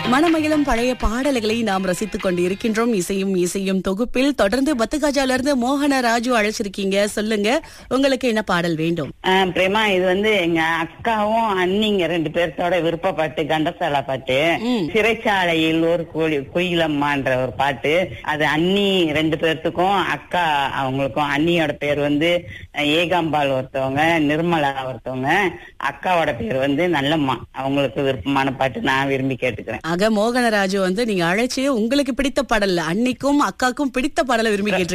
மனமகிழும் பழைய பாடல்களை நாம் ரசித்துக் கொண்டு இருக்கின்றோம் இசையும் இசையும் தொகுப்பில் தொடர்ந்து பத்துகாஜால இருந்து மோகன ராஜு அழைச்சிருக்கீங்க சொல்லுங்க உங்களுக்கு என்ன பாடல் வேண்டும் ஆஹ் பிரேமா இது வந்து எங்க அக்காவும் அண்ணிங்க ரெண்டு பேர்த்தோட விருப்ப பாட்டு கண்டசாலா பாட்டு ம். சிறைச்சாலையில் ஒரு கோழி குயிலம்மான்ற ஒரு பாட்டு அது அண்ணி ரெண்டு பேர்த்துக்கும் அக்கா அவங்களுக்கும் அண்ணியோட பேர் வந்து அஹ், ஏகாம்பாள் ஒருத்தவங்க நிர்மலா ஒருத்தவங்க அக்காவோட பேர் வந்து நல்லம்மா அவங்களுக்கு விருப்பமான பாட்டு நான் விரும்பி கேட்டுக்கிறேன் ஆக மோகனராஜு வந்து நீங்க அழைச்சு உங்களுக்கு பிடித்த பாடல் அன்னிக்கும் அக்காக்கும் பிடித்த பாடலை விரும்பி கேட்டிருக்கீங்க